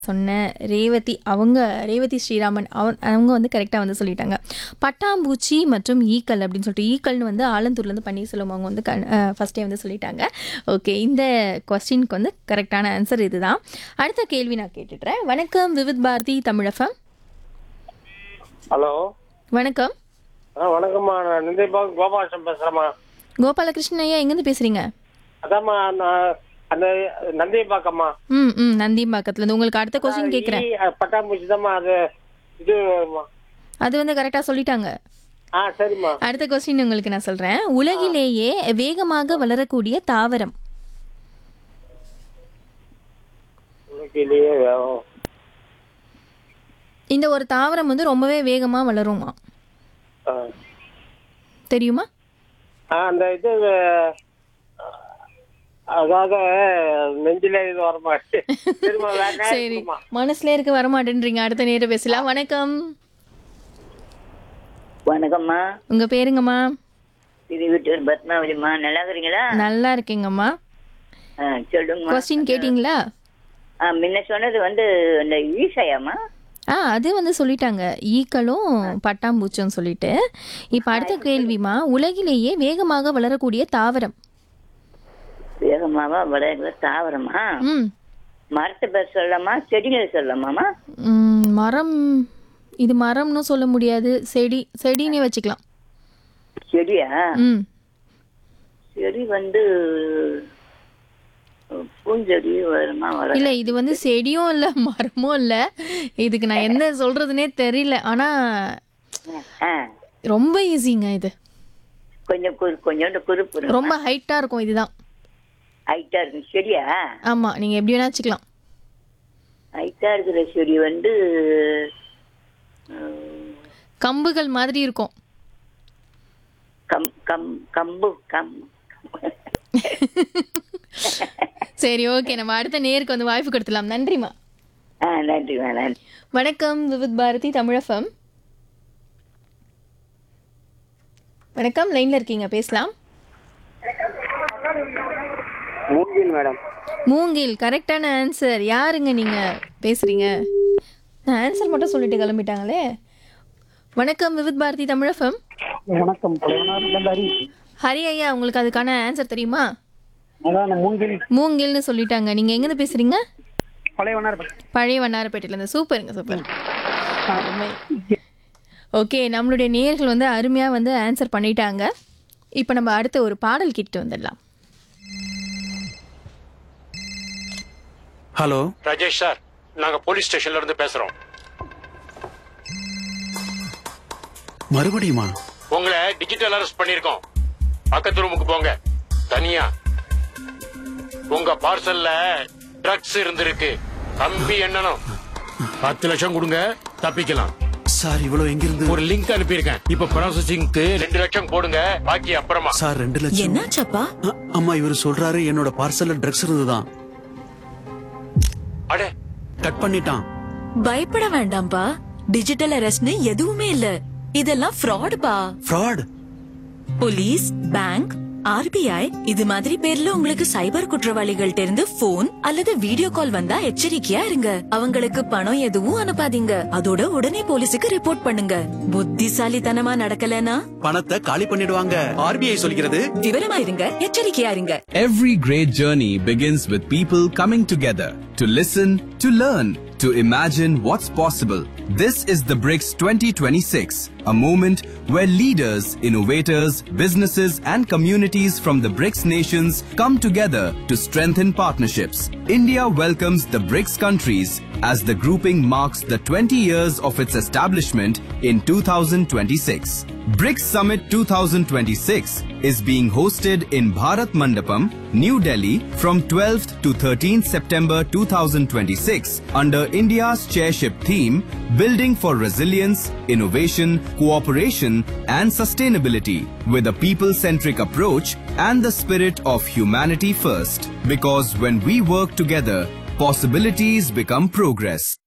சொன்ன ரேவதி அவங்க ரேவதி ஸ்ரீராமன் அவ அவங்க வந்து கரெக்டாக வந்து சொல்லிட்டாங்க பட்டாம்பூச்சி மற்றும் ஈக்கள் அப்படின்னு சொல்லிட்டு ஈக்கள்னு வந்து ஆலந்தூர்லேருந்து பன்னீர்செல்வம் அவங்க வந்து கண் ஃபஸ்ட்டே வந்து சொல்லிட்டாங்க ஓகே இந்த கொஸ்டினுக்கு வந்து கரெக்டான ஆன்சர் இதுதான் அடுத்த கேள்வி நான் கேட்டுடுறேன் வணக்கம் விவித் பாரதி தமிழகம் ஹலோ வணக்கம் ஆ வணக்கம்மா நான் நிந்திபா கோபாலன் பேசுகிறேம்மா கோபாலகிருஷ்ணன் ஐயா எங்கேருந்து பேசுகிறீங்க அதாம்மா நான் அந்த நந்தியம்பாக்கம்மா ம் ம் நந்திம்பாக்கத்துலேருந்து உங்களுக்கு அடுத்த கொஸ்டின் கேட்குறேன் ஈ, அஹ், பட்டாம்பூச்சி தாம்மா அது இது வருமா. அது வந்து கரெக்டாக சொல்லிட்டாங்க ஆ சரிம்மா அடுத்த கொஸ்டின் உங்களுக்கு நான் சொல்கிறேன் உலகிலேயே வேகமாக வளரக்கூடிய தாவரம் உனக்கிலேயே வேகம் இந்த ஒரு தாவரம் வந்து ரொம்பவே வேகமாக வளருமா ஆ. தெரியுமா ஆ அந்த இது அஹ், அதாவது நெஞ்சில இது வரமாட்டு சரிம்மா வேற நேரம் சரி இருக்குமா? மனசுல இருக்க வரமாட்டேன்றீங்க அடுத்த நேரம் பேசலாம் வணக்கம் வணக்கம்மா உங்க பேருங்கம்மா இது வீட்டு பத்மாவதிம்மா நல்லா இருக்கிறீங்களா நல்லா இருக்கீங்கம்மா ஆ, சொல்லுங்கம்மா கொஸ்டின் கேட்டிங்களா ஆ, முன்ன சொன்னது வந்து இந்த ஈசாயாம்மா ஆ அது வந்து சொல்லிட்டாங்க ஈக்களும் பட்டாம்பூச்சும் சொல்லிட்டு இப்போ அடுத்த கேள்விமா உலகிலேயே வேகமாக வளரக்கூடிய தாவரம் வேகமாவா வளர்கிற தாவரமா ம் மரத்தை பேர் சொல்லலாமா செடிகளை சொல்லலாமாம்மா ம், மரம் இது மரம்னு சொல்ல முடியாது செடி செடினே வச்சுக்கலாம் செடியா ம் செடி வந்து பூஞ்செடி வருமா வர இல்ல இது வந்து செடியும் இல்ல மரமும் இல்ல இதுக்கு நான் என்ன சொல்றதுனே தெரியல ஆனா ஆ ரொம்ப ஈஸிங்க இது கொஞ்சம் குறு கொஞ்சோண்டு குறுப்பு ரொம்ப ஹைட்டா இருக்கும் இதுதான் ஹைட்டா இருக்கும் செடியா ஆமா நீங்க எப்படி வேணா வச்சுக்கலாம் ஹைட்டா இருக்கிற செடி வந்து ம், கம்புகள் மாதிரி இருக்கும் கம் கம் கம்பு கம் சரி ஓகே நம்ம அடுத்த நேருக்கு வந்து வாய்ப்பு கொடுத்துலாம் நன்றிமா ஆ நன்றிம்மா நன்றி வணக்கம் விவித் பாரதி தமிழஃபம் வணக்கம் லைன்ல இருக்கீங்க பேசலாம் மூங்கில் மேடம் மூங்கில் கரெக்டான ஆன்சர் யாருங்க நீங்க பேசுறீங்க நான் ஆன்சர் மட்டும் சொல்லிட்டு கிளம்பிட்டாங்களே வணக்கம் விவித் பாரதி தமிழஃபம் வணக்கம் ஹரி ஹரி ஐயா உங்களுக்கு அதுக்கான ஆன்சர் தெரியுமா அதான் மூங்கில் மூங்கில்னு சொல்லிட்டாங்க நீங்க எங்கேருந்து பேசுறீங்க பழையவனார் பழைய வண்ணாரப்பேட்டையில இருந்து சூப்பருங்க சூப்பர் ஓகே நம்மளுடைய நேயர்கள் வந்து அருமையா வந்து ஆன்சர் பண்ணிட்டாங்க இப்போ நம்ம அடுத்த ஒரு பாடல் கேட்டுட்டு வந்துடலாம் ஹலோ ராஜேஷ் சார் நாங்க போலீஸ் ஸ்டேஷன்ல இருந்து பேசுறோம் மறுபடியுமா உங்களை டிஜிட்டல் அரெஸ்ட் பண்ணிருக்கோம் பக்கத்து ரூமுக்கு போங்க தனியா உங்க பார்சல்ல ட்ரக்ஸ் இருந்திருக்கு கம்பி எண்ணணும் பத்து லட்சம் கொடுங்க தப்பிக்கலாம் சார் இவ்வளவு எங்கிருந்து ஒரு லிங்க் அனுப்பியிருக்கேன் இப்ப ப்ராசஸிங்க்கு ரெண்டு லட்சம் போடுங்க பாக்கி அப்புறமா சார் ரெண்டு லட்சம் என்னாச்சப்பா அ- அம்மா இவர் சொல்றாரு என்னோட பார்சல்ல ட்ரக்ஸ் இருந்துதான் அடே கட் பண்ணிட்டான் பயப்பட வேண்டாம்பா டிஜிட்டல் அரெஸ்ட்னு எதுவுமே இல்ல இதெல்லாம் fraud பா ஃப்ராட் போலீஸ் பேங்க் ஆர்பிஐ இது மாதிரி பேர்ல உங்களுக்கு சைபர் குற்றவாளிகள்ட்ட இருந்து போன் அல்லது வீடியோ கால் வந்தா எச்சரிக்கையா இருங்க அவங்களுக்கு பணம் எதுவும் அனுப்பாதீங்க அதோட உடனே போலீஸுக்கு ரிப்போர்ட் பண்ணுங்க புத்திசாலித்தனமா நடக்கலனா பணத்தை காலி பண்ணிடுவாங்க ஆர்பிஐ சொல்கிறது விவரமா இருங்க எச்சரிக்கையா இருங்க Every great journey begins with people coming together to listen, to learn, to imagine what's possible. This is the BRICS 2026, a moment where leaders, innovators, businesses, and communities from the BRICS nations come together to strengthen partnerships. India welcomes the BRICS countries as the grouping marks the 20 years of its establishment in 2026. BRICS Summit 2026 is being hosted in Bharat Mandapam, New Delhi from 12th to 13th September 2026 under India's chairship theme Building for Resilience, Innovation, Cooperation and Sustainability with a people-centric approach and the spirit of humanity first. Because when we work together, possibilities become progress.